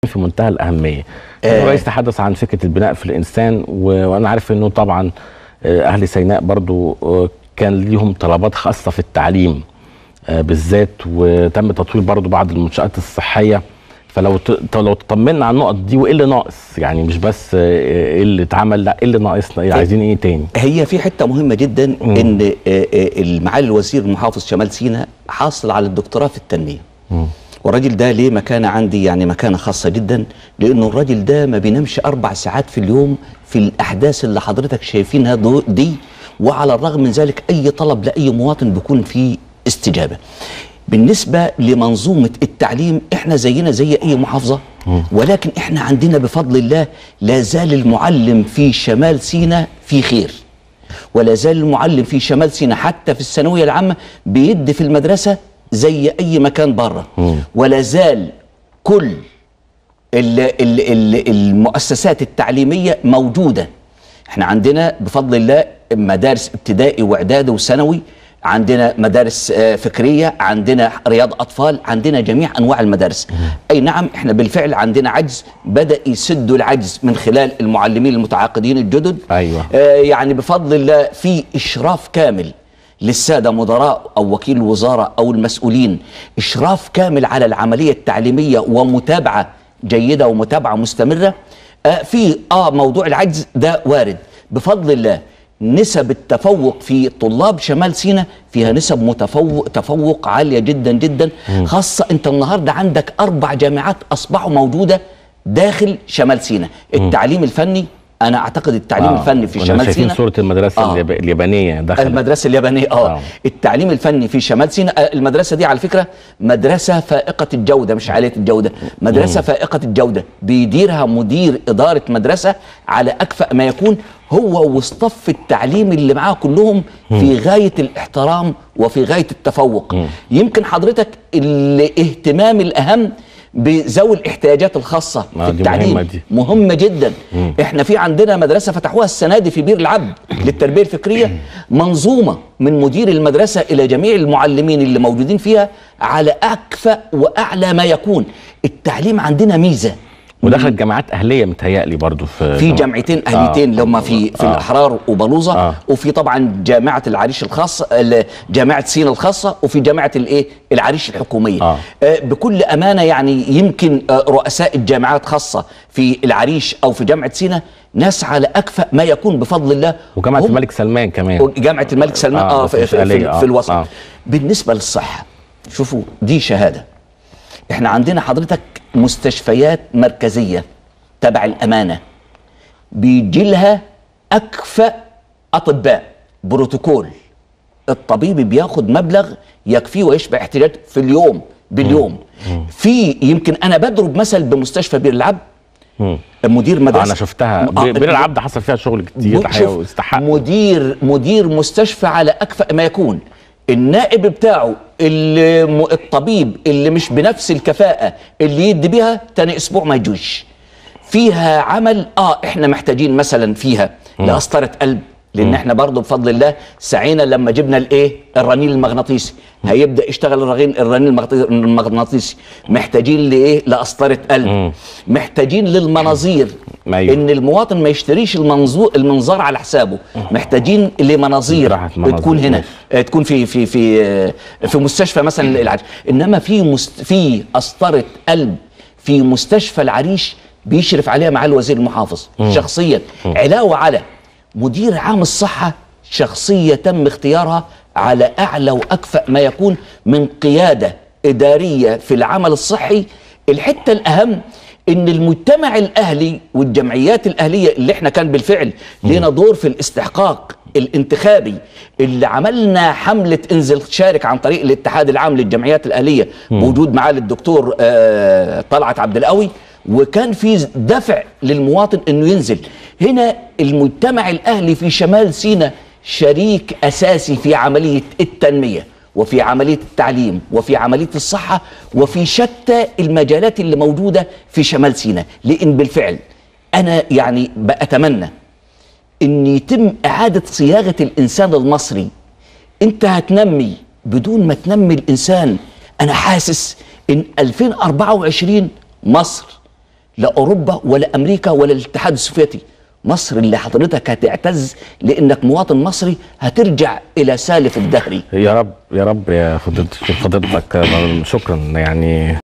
في منتهى الاهميه آه. الرئيس تحدث عن فكره البناء في الانسان و... وانا عارف انه طبعا اهل سيناء برضو كان ليهم طلبات خاصه في التعليم بالذات وتم تطوير برضو بعض المنشات الصحيه فلو ت... لو تطمنا على النقط دي وايه اللي ناقص يعني مش بس ايه اللي اتعمل لا ايه اللي ناقصنا إيه عايزين ايه تاني هي في حته مهمه جدا مم. ان المعالي الوزير المحافظ شمال سيناء حاصل على الدكتوراه في التنميه مم. والراجل ده ليه مكانه عندي يعني مكانه خاصه جدا لانه الراجل ده ما بينامش اربع ساعات في اليوم في الاحداث اللي حضرتك شايفينها دي وعلى الرغم من ذلك اي طلب لاي مواطن بيكون فيه استجابه بالنسبة لمنظومة التعليم احنا زينا زي اي محافظة ولكن احنا عندنا بفضل الله لا زال المعلم في شمال سيناء في خير ولا زال المعلم في شمال سيناء حتى في الثانوية العامة بيدي في المدرسة زي اي مكان بره ولا زال كل ال ال ال المؤسسات التعليمية موجودة احنا عندنا بفضل الله مدارس ابتدائي واعدادي وثانوي عندنا مدارس فكرية عندنا رياض أطفال عندنا جميع أنواع المدارس أي نعم إحنا بالفعل عندنا عجز بدأ يسدوا العجز من خلال المعلمين المتعاقدين الجدد أيوة. آه يعني بفضل الله في إشراف كامل للسادة مدراء أو وكيل الوزارة أو المسؤولين إشراف كامل على العملية التعليمية ومتابعة جيدة ومتابعة مستمرة آه في آه موضوع العجز ده وارد بفضل الله نسب التفوق في طلاب شمال سيناء فيها نسب متفوق تفوق عاليه جدا جدا خاصه انت النهارده عندك اربع جامعات اصبحوا موجوده داخل شمال سيناء التعليم الفني انا اعتقد التعليم آه. الفني في شمال سيناء صوره المدرسه آه. اليابانيه دخلت المدرسه اليابانيه آه. اه التعليم الفني في شمال سيناء المدرسه دي على فكره مدرسه فائقه الجوده مش عاليه الجوده مدرسه مم. فائقه الجوده بيديرها مدير اداره مدرسه على اكفأ ما يكون هو واصطف التعليم اللي معاه كلهم في غايه الاحترام وفي غايه التفوق مم. يمكن حضرتك الاهتمام الاهم بذوي الاحتياجات الخاصه في التعليم مهمة, دي. مهمه جدا مم. احنا في عندنا مدرسه فتحوها السنه دي في بير العبد للتربيه الفكريه منظومه من مدير المدرسه الى جميع المعلمين اللي موجودين فيها على اكفأ واعلى ما يكون التعليم عندنا ميزه ودخلت جامعات اهليه متهيألي برضو في في جامعتين اهليتين اللي آه. هم في في آه. الاحرار وبلوزه آه. وفي طبعا جامعه العريش الخاصه جامعه سينا الخاصه وفي جامعه الايه العريش الحكوميه آه. آه بكل امانه يعني يمكن رؤساء الجامعات خاصه في العريش او في جامعه سينا ناس على اكفأ ما يكون بفضل الله وجامعه الملك سلمان كمان جامعه الملك سلمان اه, آه في, في, في, آه. في الوسط آه. بالنسبه للصحه شوفوا دي شهاده احنا عندنا حضرتك مستشفيات مركزية تبع الأمانة بيجي لها أكفأ أطباء بروتوكول الطبيب بياخد مبلغ يكفيه ويشبع احتياجاته في اليوم باليوم في يمكن أنا بضرب مثل بمستشفى بير العبد مدير مدرسه انا شفتها بير العبد حصل فيها شغل كتير الحقيقه واستحق مدير مدير مستشفى على اكفأ ما يكون النائب بتاعه اللي الطبيب اللي مش بنفس الكفاءة اللي يدي بيها تاني اسبوع ما يجوش فيها عمل اه احنا محتاجين مثلا فيها لقسطرة قلب لان احنا برضه بفضل الله سعينا لما جبنا الايه الرنين المغناطيسي هيبدا يشتغل الرغين الرنين المغناطيسي محتاجين لايه لقسطره قلب محتاجين للمناظير أيوه. ان المواطن ما يشتريش المنظور المنظار على حسابه محتاجين لمناظير تكون هنا تكون في في في في مستشفى مثلا العريش انما في مست في قسطره قلب في مستشفى العريش بيشرف عليها معالي الوزير المحافظ شخصيا علاوه على مدير عام الصحة شخصية تم اختيارها على أعلى وأكفأ ما يكون من قيادة إدارية في العمل الصحي الحتة الأهم ان المجتمع الاهلي والجمعيات الاهليه اللي احنا كان بالفعل لنا دور في الاستحقاق الانتخابي اللي عملنا حمله انزل شارك عن طريق الاتحاد العام للجمعيات الاهليه بوجود معالي الدكتور طلعت عبد القوي وكان في دفع للمواطن انه ينزل هنا المجتمع الاهلي في شمال سيناء شريك اساسي في عمليه التنميه وفي عمليه التعليم وفي عمليه الصحه وفي شتى المجالات اللي موجوده في شمال سيناء لان بالفعل انا يعني بأتمنى ان يتم اعاده صياغه الانسان المصري انت هتنمي بدون ما تنمي الانسان انا حاسس ان 2024 مصر لا اوروبا ولا امريكا ولا الاتحاد السوفيتي مصر اللي حضرتك هتعتز لانك مواطن مصري هترجع الى سالف الدهر يا رب يا رب يا فضيلتك شكرا يعني